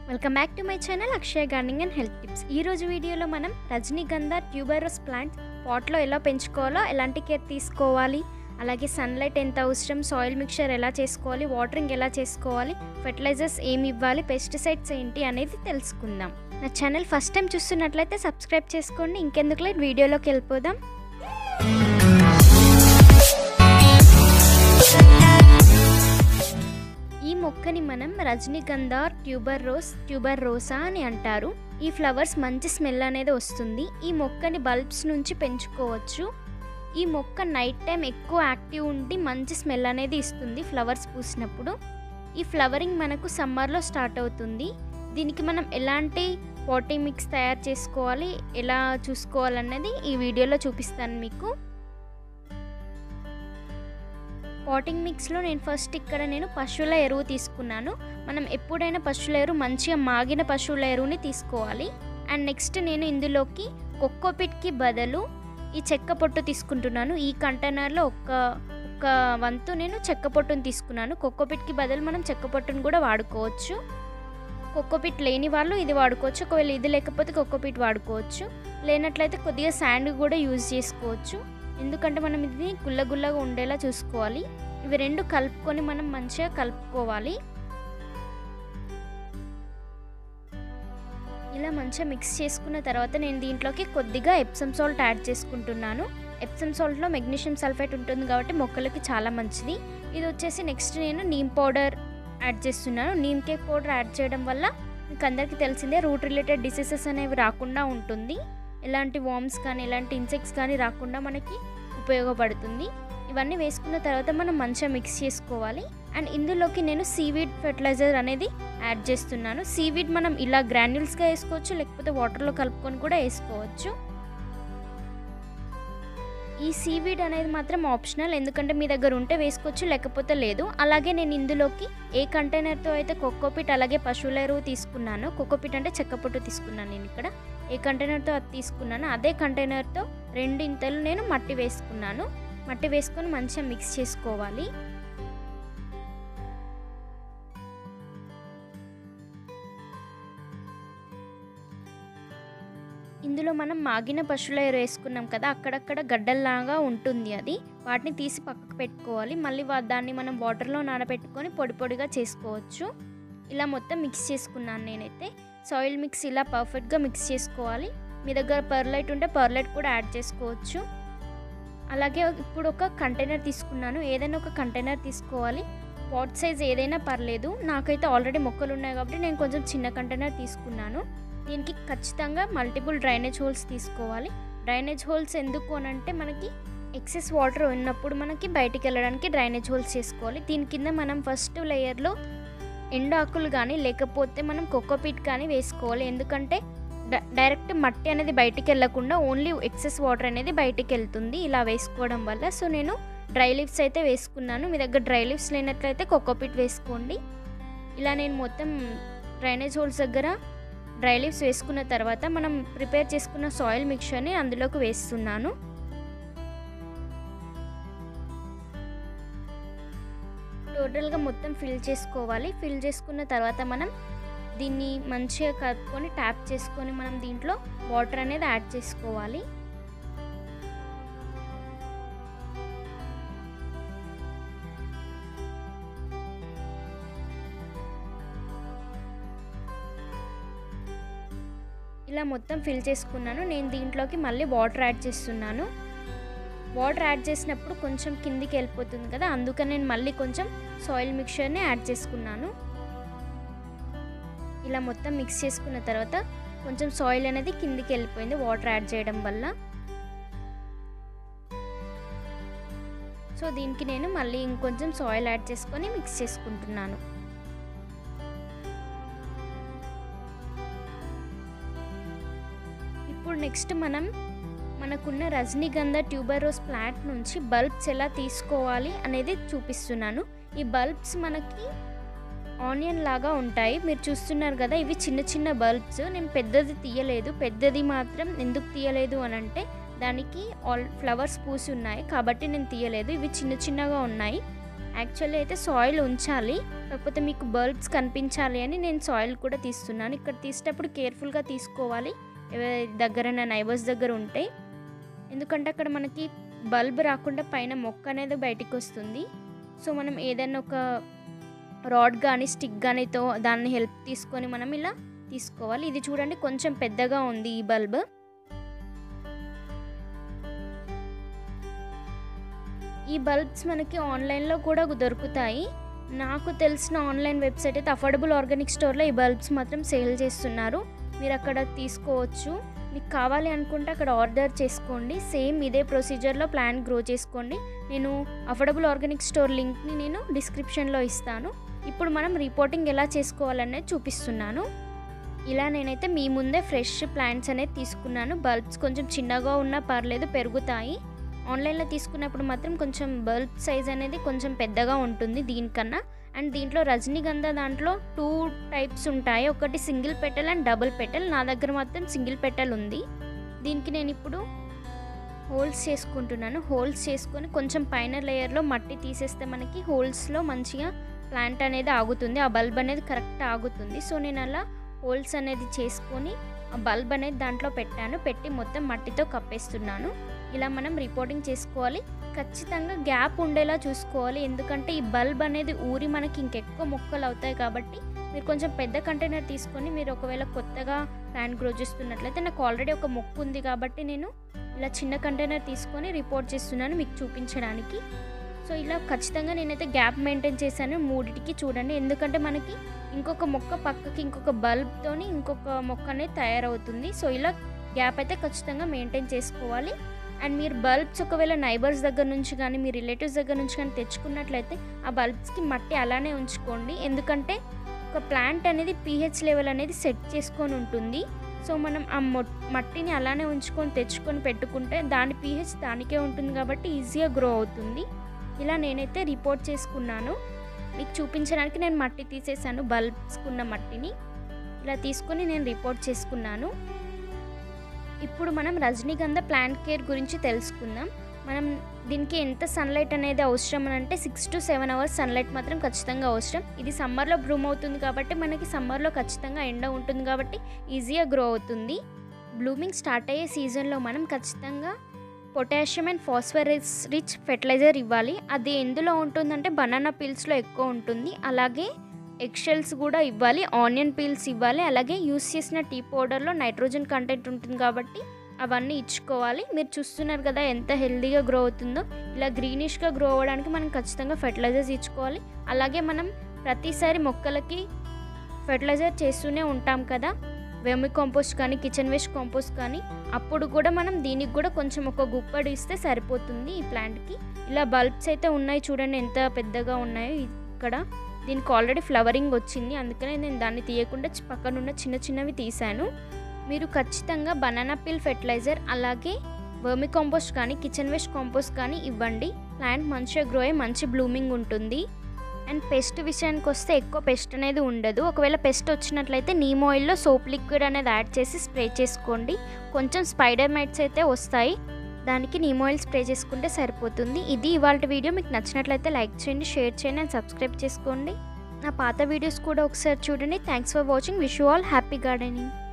welcome back to my channel Akshaya gardening and health tips ఈ రోజు వీడియోలో మనం రజనీగంధ ట్యూబరస్ ప్లాంట్ పాట్లో ఎలా పెంచుకోవాలో ఎలాంటి కేర్ తీసుకోవాలి అలాగే సన్లైట్ ఎంత అవసరం సాయిల్ మిక్చర్ ఎలా చేసుకోవాలి వాటరింగ్ ఎలా చేసుకోవాలి ఫెర్టిలైజర్స్ ఏమి ఇవ్వాలి పెస్టిసైడ్స్ ఏంటి అనేది తెలుసుకుందాం నా ఛానల్ ఫస్ట్ టైం చూస్తున్నట్లయితే సబ్స్క్రైబ్ చేసుకోండి ఇంకెందుకు లేట్ వీడియోలోకి వెళ్ళిపోదాం ఈ మొక్కని మనం రజనీగంధ ట్యూబర్ రోస్ ట్యూబర్ రోసా అని అంటారు ఈ ఫ్లవర్స్ మంచి స్మెల్ అనేది వస్తుంది ఈ మొక్కని బల్బ్స్ నుంచి పెంచుకోవచ్చు ఈ మొక్క నైట్ టైం ఎక్కువ యాక్టివ్ ఉండి మంచి స్మెల్ అనేది ఇస్తుంది ఫ్లవర్స్ పూసినప్పుడు ఈ ఫ్లవరింగ్ మనకు సమ్మర్లో స్టార్ట్ అవుతుంది దీనికి మనం ఎలాంటి పాటింగ్ మిక్స్ తయారు చేసుకోవాలి ఎలా చూసుకోవాలన్నది ఈ వీడియోలో చూపిస్తాను మీకు పాటింగ్ మిక్స్లో నేను ఫస్ట్ ఇక్కడ నేను పశువుల ఎరువు తీసుకున్నాను మనం ఎప్పుడైనా పశువుల ఎరువు మంచిగా మాగిన పశువుల ఎరువుని తీసుకోవాలి అండ్ నెక్స్ట్ నేను ఇందులోకి కొక్కోపిట్కి బదులు ఈ చెక్క పొట్టు తీసుకుంటున్నాను ఈ కంటైనర్లో ఒక్క ఒక వంతు నేను చెక్క పొట్టును తీసుకున్నాను కొక్కోపిట్కి బదులు మనం చెక్క పొట్టును కూడా వాడుకోవచ్చు కొక్కోపిట్ లేని వాళ్ళు ఇది వాడుకోవచ్చు ఒకవేళ ఇది లేకపోతే కొక్కోపిట్ వాడుకోవచ్చు లేనట్లయితే కొద్దిగా శాండ్ కూడా యూజ్ చేసుకోవచ్చు ఎందుకంటే మనం ఇది గుల్లగుల్లగా ఉండేలా చూసుకోవాలి ఇవి రెండు కలుపుకొని మనం మంచిగా కలుపుకోవాలి ఇలా మంచిగా మిక్స్ చేసుకున్న తర్వాత నేను దీంట్లోకి కొద్దిగా ఎప్సమ్ సాల్ట్ యాడ్ చేసుకుంటున్నాను ఎప్సమ్ సాల్ట్లో మెగ్నీషియం సల్ఫేట్ ఉంటుంది కాబట్టి మొక్కలకి చాలా మంచిది ఇది వచ్చేసి నెక్స్ట్ నేను నీమ్ పౌడర్ యాడ్ చేస్తున్నాను నీమ్ కేక్ పౌడర్ యాడ్ చేయడం వల్ల మీకు అందరికీ తెలిసిందే రూట్ రిలేటెడ్ డిసీజెస్ అనేవి రాకుండా ఉంటుంది ఎలాంటి వామ్స్ కానీ ఎలాంటి ఇన్సెక్ట్స్ కానీ రాకుండా మనకి ఉపయోగపడుతుంది ఇవన్నీ వేసుకున్న తర్వాత మనం మంచిగా మిక్స్ చేసుకోవాలి అండ్ ఇందులోకి నేను సీవీడ్ ఫెర్టిలైజర్ అనేది యాడ్ చేస్తున్నాను సీవీడ్ మనం ఇలా గ్రాన్యుల్స్గా వేసుకోవచ్చు లేకపోతే వాటర్లో కలుపుకొని కూడా వేసుకోవచ్చు ఈ సీవీడ్ అనేది మాత్రం ఆప్షనల్ ఎందుకంటే మీ దగ్గర ఉంటే వేసుకోవచ్చు లేకపోతే లేదు అలాగే నేను ఇందులోకి ఏ కంటైనర్తో అయితే కొక్కోపిట్ అలాగే పశువుల ఎరువు తీసుకున్నానో కొక్కోపిట్ అంటే చెక్కపొట్టు తీసుకున్నాను నేను ఇక్కడ ఏ కంటైనర్తో అది తీసుకున్నానో అదే కంటైనర్తో రెండు ఇంతలు నేను మట్టి వేసుకున్నాను మట్టి వేసుకొని మంచిగా మిక్స్ చేసుకోవాలి ఇందులో మనం మాగిన పశువుల ఎరువు వేసుకున్నాం కదా అక్కడక్కడ గడ్డల్లాగా ఉంటుంది అది వాటిని తీసి పక్కకు పెట్టుకోవాలి మళ్ళీ దాన్ని మనం వాటర్లో నానబెట్టుకొని పొడి పొడిగా చేసుకోవచ్చు ఇలా మొత్తం మిక్స్ చేసుకున్నాను నేనైతే సాయిల్ మిక్స్ ఇలా పర్ఫెక్ట్గా మిక్స్ చేసుకోవాలి మీ దగ్గర పర్లైట్ ఉంటే పర్లైట్ కూడా యాడ్ చేసుకోవచ్చు అలాగే ఇప్పుడు ఒక కంటైనర్ తీసుకున్నాను ఏదైనా ఒక కంటైనర్ తీసుకోవాలి పాట్ సైజ్ ఏదైనా పర్లేదు నాకైతే ఆల్రెడీ మొక్కలు ఉన్నాయి కాబట్టి నేను కొంచెం చిన్న కంటైనర్ తీసుకున్నాను దీనికి ఖచ్చితంగా మల్టిపుల్ డ్రైనేజ్ హోల్స్ తీసుకోవాలి డ్రైనేజ్ హోల్స్ ఎందుకు అనంటే మనకి ఎక్సెస్ వాటర్ ఉన్నప్పుడు మనకి బయటికి వెళ్ళడానికి డ్రైనేజ్ హోల్స్ చేసుకోవాలి దీని కింద మనం ఫస్ట్ లేయర్లో ఎండాకులు కానీ లేకపోతే మనం కోకోపీట్ కానీ వేసుకోవాలి ఎందుకంటే డైరెక్ట్ మట్టి అనేది బయటికి వెళ్ళకుండా ఓన్లీ ఎక్సెస్ వాటర్ అనేది బయటికి వెళ్తుంది ఇలా వేసుకోవడం వల్ల సో నేను డ్రై లీవ్స్ అయితే వేసుకున్నాను మీ దగ్గర డ్రై లీవ్స్ లేనట్లయితే కోకోపీట్ వేసుకోండి ఇలా నేను మొత్తం డ్రైనేజ్ హోల్స్ దగ్గర డ్రై లీవ్స్ వేసుకున్న తర్వాత మనం ప్రిపేర్ చేసుకున్న సాయిల్ మిక్చర్ని అందులోకి వేస్తున్నాను టోటల్గా మొత్తం ఫిల్ చేసుకోవాలి ఫిల్ చేసుకున్న తర్వాత మనం దీన్ని మంచిగా కలుపుకొని ట్యాప్ చేసుకొని మనం దీంట్లో వాటర్ అనేది యాడ్ చేసుకోవాలి ఇలా మొత్తం ఫిల్ చేసుకున్నాను నేను దీంట్లోకి మళ్ళీ వాటర్ యాడ్ చేస్తున్నాను వాటర్ యాడ్ చేసినప్పుడు కొంచెం కిందికి వెళ్ళిపోతుంది కదా అందుకని నేను మళ్ళీ కొంచెం సాయిల్ మిక్చర్ని యాడ్ చేసుకున్నాను ఇలా మొత్తం మిక్స్ చేసుకున్న తర్వాత కొంచెం సాయిల్ అనేది కిందికి వెళ్ళిపోయింది వాటర్ యాడ్ చేయడం వల్ల సో దీనికి నేను మళ్ళీ ఇంకొంచెం సాయిల్ యాడ్ చేసుకొని మిక్స్ చేసుకుంటున్నాను ఇప్పుడు నెక్స్ట్ మనం మనకున్న రజనీగంధ ట్యూబరోస్ ప్లాంట్ నుంచి బల్బ్స్ ఎలా తీసుకోవాలి అనేది చూపిస్తున్నాను ఈ బల్బ్స్ మనకి ఆనియన్ లాగా ఉంటాయి మీరు చూస్తున్నారు కదా ఇవి చిన్న చిన్న బల్బ్స్ నేను పెద్దది తీయలేదు పెద్దది మాత్రం ఎందుకు తీయలేదు అని అంటే దానికి ఆల్ ఫ్లవర్స్ పూసి ఉన్నాయి కాబట్టి నేను తీయలేదు ఇవి చిన్న చిన్నగా ఉన్నాయి యాక్చువల్లీ అయితే సాయిల్ ఉంచాలి కాకపోతే మీకు బల్బ్స్ కనిపించాలి అని నేను సాయిల్ కూడా తీస్తున్నాను ఇక్కడ తీసేటప్పుడు కేర్ఫుల్గా తీసుకోవాలి ఎవరి దగ్గర నైబర్స్ దగ్గర ఉంటే ఎందుకంటే అక్కడ మనకి బల్బ్ రాకుండా పైన మొక్క అనేది బయటికి వస్తుంది సో మనం ఏదైనా ఒక రాడ్ కానీ స్టిక్ కానీతో దాన్ని హెల్ప్ తీసుకొని మనం ఇలా తీసుకోవాలి ఇది చూడండి కొంచెం పెద్దగా ఉంది ఈ బల్బ్ ఈ బల్బ్స్ మనకి ఆన్లైన్లో కూడా దొరుకుతాయి నాకు తెలిసిన ఆన్లైన్ వెబ్సైట్ అయితే అఫోర్డబుల్ ఆర్గానిక్ స్టోర్లో ఈ బల్బ్స్ మాత్రం సేల్ చేస్తున్నారు మీరు అక్కడ తీసుకోవచ్చు మీకు కావాలి అనుకుంటే అక్కడ ఆర్డర్ చేసుకోండి సేమ్ ఇదే ప్రొసీజర్లో ప్లాంట్ గ్రో చేసుకోండి నేను అఫోర్డబుల్ ఆర్గానిక్ స్టోర్ లింక్ని నేను డిస్క్రిప్షన్లో ఇస్తాను ఇప్పుడు మనం రిపోర్టింగ్ ఎలా చేసుకోవాలనేది చూపిస్తున్నాను ఇలా నేనైతే మీ ముందే ఫ్రెష్ ప్లాంట్స్ అనేది తీసుకున్నాను బల్బ్స్ కొంచెం చిన్నగా ఉన్నా పర్లేదు పెరుగుతాయి ఆన్లైన్లో తీసుకున్నప్పుడు మాత్రం కొంచెం బల్బ్ సైజ్ అనేది కొంచెం పెద్దగా ఉంటుంది దీనికన్నా అండ్ దీంట్లో రజనీగంధ దాంట్లో టూ టైప్స్ ఉంటాయి ఒకటి single petal and double petal నా దగ్గర మాత్రం సింగిల్ పెటల్ ఉంది దీనికి నేను ఇప్పుడు హోల్స్ చేసుకుంటున్నాను హోల్స్ చేసుకొని కొంచెం పైన లేయర్లో మట్టి తీసేస్తే మనకి హోల్స్లో మంచిగా ప్లాంట్ అనేది ఆగుతుంది ఆ బల్బ్ అనేది కరెక్ట్ ఆగుతుంది సో నేను అలా హోల్స్ అనేది చేసుకొని ఆ బల్బ్ అనేది దాంట్లో పెట్టాను పెట్టి మొత్తం మట్టితో కప్పేస్తున్నాను ఇలా మనం రిపోర్టింగ్ చేసుకోవాలి ఖచ్చితంగా గ్యాప్ ఉండేలా చూసుకోవాలి ఎందుకంటే ఈ బల్బ్ అనేది ఊరి మనకి ఇంకెక్కువ మొక్కలు అవుతాయి కాబట్టి మీరు కొంచెం పెద్ద కంటైనర్ తీసుకొని మీరు ఒకవేళ కొత్తగా ప్లాంట్ గ్రో చేస్తున్నట్లయితే నాకు ఆల్రెడీ ఒక మొక్క ఉంది కాబట్టి నేను ఇలా చిన్న కంటైనర్ తీసుకొని రిపోర్ట్ చేస్తున్నాను మీకు చూపించడానికి సో ఇలా ఖచ్చితంగా నేనైతే గ్యాప్ మెయింటైన్ చేశాను మూడిటికి చూడండి ఎందుకంటే మనకి ఇంకొక మొక్క పక్కకి ఇంకొక బల్బ్తోని ఇంకొక మొక్క అనేది తయారవుతుంది సో ఇలా గ్యాప్ అయితే ఖచ్చితంగా మెయింటైన్ చేసుకోవాలి అండ్ మీరు బల్బ్స్ ఒకవేళ నైబర్స్ దగ్గర నుంచి కానీ మీ రిలేటివ్స్ దగ్గర నుంచి కానీ తెచ్చుకున్నట్లయితే ఆ బల్బ్స్కి మట్టి అలానే ఉంచుకోండి ఎందుకంటే ఒక ప్లాంట్ అనేది పీహెచ్ లెవెల్ అనేది సెట్ చేసుకొని ఉంటుంది సో మనం ఆ మట్టిని అలానే ఉంచుకొని తెచ్చుకొని పెట్టుకుంటే దాని పీహెచ్ దానికే ఉంటుంది కాబట్టి ఈజీగా గ్రో అవుతుంది ఇలా నేనైతే రిపోర్ట్ చేసుకున్నాను మీకు చూపించడానికి నేను మట్టి తీసేసాను బల్బ్స్కున్న మట్టిని ఇలా తీసుకొని నేను రిపోర్ట్ చేసుకున్నాను ఇప్పుడు మనం రజనీగంధ ప్లాంట్ కేర్ గురించి తెలుసుకుందాం మనం దీనికి ఎంత సన్లైట్ అనేది అవసరం అని అంటే six to seven hours sunlight మాత్రం ఖచ్చితంగా అవసరం ఇది సమ్మర్లో బ్రూమ్ అవుతుంది కాబట్టి మనకి సమ్మర్లో ఖచ్చితంగా ఎండ ఉంటుంది కాబట్టి ఈజీగా గ్రో అవుతుంది బ్లూమింగ్ స్టార్ట్ అయ్యే సీజన్లో మనం ఖచ్చితంగా potassium and phosphorus rich fertiliser ఇవ్వాలి అది ఎందులో ఉంటుందంటే బనానా పీల్స్లో ఎక్కువ ఉంటుంది అలాగే ఎగ్షెల్స్ కూడా ఇవ్వాలి ఆనియన్ పీల్స్ ఇవ్వాలి అలాగే యూస్ చేసిన టీ పౌడర్లో నైట్రోజన్ కంటెంట్ ఉంటుంది కాబట్టి అవన్నీ ఇచ్చుకోవాలి మీరు చూస్తున్నారు కదా ఎంత హెల్దీగా గ్రో అవుతుందో ఇలా గ్రీనిష్గా గ్రో అవ్వడానికి మనం ఖచ్చితంగా ఫెర్టిలైజర్స్ ఇచ్చుకోవాలి అలాగే మనం ప్రతిసారి మొక్కలకి ఫెర్టిలైజర్ చేస్తూనే ఉంటాం కదా వెమి కాంపోస్ట్ కానీ కిచెన్ వేస్ట్ కాంపోస్ట్ కానీ అప్పుడు కూడా మనం దీనికి కూడా కొంచెం ఒక గుప్పడి ఇస్తే సరిపోతుంది ఈ ప్లాంట్కి ఇలా బల్బ్స్ అయితే ఉన్నాయి చూడండి ఎంత పెద్దగా ఉన్నాయో ఇక్కడ దీనికి ఆల్రెడీ ఫ్లవరింగ్ వచ్చింది అందుకనే నేను దాన్ని తీయకుండా పక్కనున్న చిన్న చిన్నవి తీశాను మీరు ఖచ్చితంగా బనానా పిల్ ఫెర్టిలైజర్ అలాగే వర్మి కాంపోస్ట్ కానీ కిచెన్ వేస్ట్ కాంపోస్ట్ కానీ ఇవ్వండి ప్లాంట్ మంచిగా గ్రో అయ్యి మంచి బ్లూమింగ్ ఉంటుంది అండ్ పెస్ట్ విషయానికి వస్తే ఎక్కువ పెస్ట్ అనేది ఉండదు ఒకవేళ పెస్ట్ వచ్చినట్లయితే నీమ్ ఆయిల్లో సోప్ లిక్విడ్ అనేది యాడ్ చేసి స్ప్రే చేసుకోండి కొంచెం స్పైడర్ మైట్స్ అయితే వస్తాయి దానికి నీమ్ ఆయిల్ స్ప్రే చేసుకుంటే సరిపోతుంది ఇది ఇవాళ వీడియో మీకు నచ్చినట్లయితే లైక్ చేయండి షేర్ చేయండి అండ్ సబ్స్క్రైబ్ చేసుకోండి నా పాత వీడియోస్ కూడా ఒకసారి చూడండి thanks for watching wish you all happy gardening